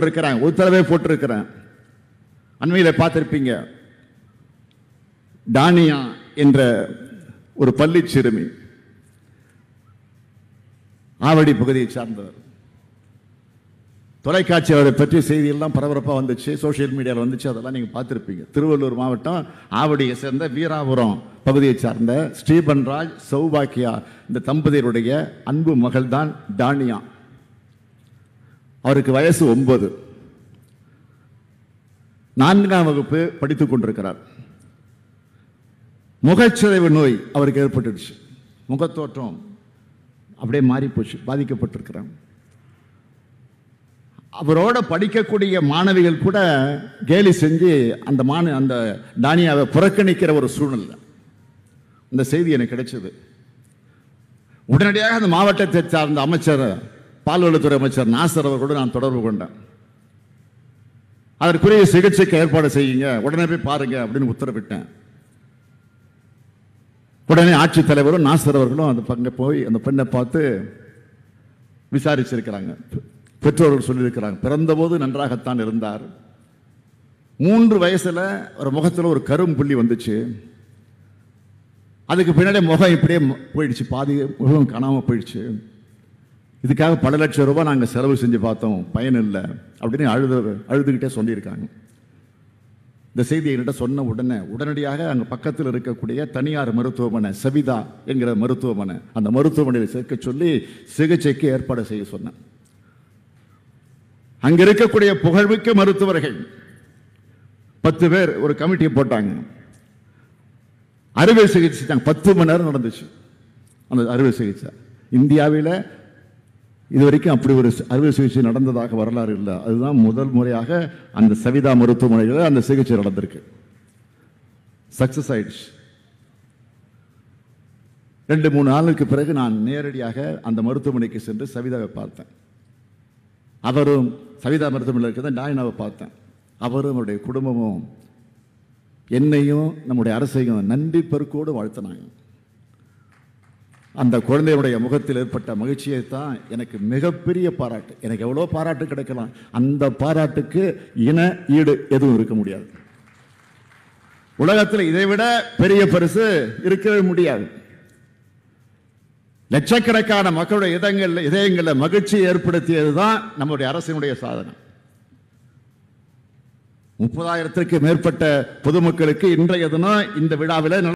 இருக்கிறாங்க உத்தரவே போட்டிருக்கிறேன் அண்மையில் பார்த்திருப்பீங்க டானியா என்ற ஒரு பள்ளி சிறுமி ஆவடி பகுதியை சார்ந்தவர் தொலைக்காட்சி அவரை பற்றி செய்தியெல்லாம் பரபரப்பாக வந்துச்சு சோஷியல் மீடியாவில் வந்துச்சு அதெல்லாம் நீங்கள் பார்த்துருப்பீங்க திருவள்ளூர் மாவட்டம் ஆவடியை சேர்ந்த வீராபுரம் பகுதியை சார்ந்த ஸ்ரீபன் ராஜ் சௌபாக்கியா இந்த தம்பதியருடைய அன்பு மகள் தான் டானியா அவருக்கு வயசு ஒன்பது நான்காம் வகுப்பு படித்துக் கொண்டிருக்கிறார் முகச்சிதைவு நோய் அவருக்கு ஏற்பட்டுடுச்சு முகத்தோற்றம் அப்படியே மாறி போச்சு பாதிக்கப்பட்டிருக்கிறார் அவரோட படிக்கக்கூடிய மாணவிகள் கூட கேலி செஞ்சு அந்த மாண அந்த டானியாவை புறக்கணிக்கிற ஒரு சூழ்நிலை இந்த செய்தி எனக்கு கிடைச்சது உடனடியாக அந்த மாவட்டத்தை சார்ந்த அமைச்சர் பால்வளத்துறை அமைச்சர் நாசர் அவர்களோடு நான் தொடர்பு கொண்டேன் அதற்குரிய சிகிச்சைக்கு ஏற்பாடு செய்யுங்க உடனே போய் பாருங்க அப்படின்னு உத்தரவிட்டேன் உடனே ஆட்சித் தலைவரும் நாசர் அவர்களும் அந்த பங்க போய் அந்த பெண்ணை பார்த்து விசாரிச்சிருக்கிறாங்க பெற்றோர்கள் சொல்லியிருக்கிறாங்க பிறந்தபோது நன்றாகத்தான் இருந்தார் மூன்று வயசுல ஒரு முகத்தில் ஒரு கரும் புள்ளி வந்துச்சு அதுக்கு பின்னாடி முகம் இப்படியே ம- போயிடுச்சு பாதி முகம் காணாம போயிடுச்சு இதுக்காக பல லட்சம் ரூபாய் நாங்கள் செலவு செஞ்சு பார்த்தோம் பயன் இல்லை அப்படின்னு அழுது அழுதுகிட்டே சொல்லியிருக்காங்க இந்த செய்தி என்கிட்ட சொன்ன உடனே உடனடியாக அங்கே பக்கத்தில் இருக்கக்கூடிய தனியார் மருத்துவமனை சவிதா என்கிற மருத்துவமனை அந்த மருத்துவமனையில் சேர்க்க சொல்லி சிகிச்சைக்கு ஏற்பாடு செய்ய சொன்னேன் அங்க இருக்கக்கூடிய புகழ்மிக்க மருத்துவர்கள் பத்து பேர் ஒரு கமிட்டியை போட்டாங்க அறுவை சிகிச்சை செஞ்சாங்க. பத்து மணி நேரம் நடந்துச்சு அந்த அறுவை சிகிச்சை இந்தியாவில் இதுவரைக்கும் அப்படி ஒரு அறுவை சிகிச்சை நடந்ததாக வரலாறு இல்லை அதுதான் முதல் முறையாக அந்த சவிதா மருத்துவமனையில் அந்த சிகிச்சை நடந்திருக்கு சக்சஸ் ஆயிடுச்சு ரெண்டு மூணு நாளுக்கு பிறகு நான் நேரடியாக அந்த மருத்துவமனைக்கு சென்று சவிதாவை பார்த்தேன் அவரும் சவிதா மருத்துவமனையில் இருக்கிற டாயினாவை பார்த்தேன் அவரும் அவருடைய குடும்பமும் என்னையும் நம்முடைய அரசையும் நன்றி பெருக்கோடு வாழ்த்தினாங்க அந்த குழந்தையுடைய முகத்தில் ஏற்பட்ட மகிழ்ச்சியை தான் எனக்கு மிகப்பெரிய பாராட்டு எனக்கு எவ்வளோ பாராட்டு கிடைக்கலாம் அந்த பாராட்டுக்கு இன ஈடு எதுவும் இருக்க முடியாது உலகத்தில் இதை விட பெரிய பரிசு இருக்கவே முடியாது லட்சக்கணக்கான மக்களுடைய இதயங்கள்ல இதயங்களில் மகிழ்ச்சியை ஏற்படுத்தியது தான் நம்முடைய அரசினுடைய சாதனை முப்பதாயிரத்திற்கு மேற்பட்ட பொதுமக்களுக்கு இன்றைய தினம் இந்த விழாவில்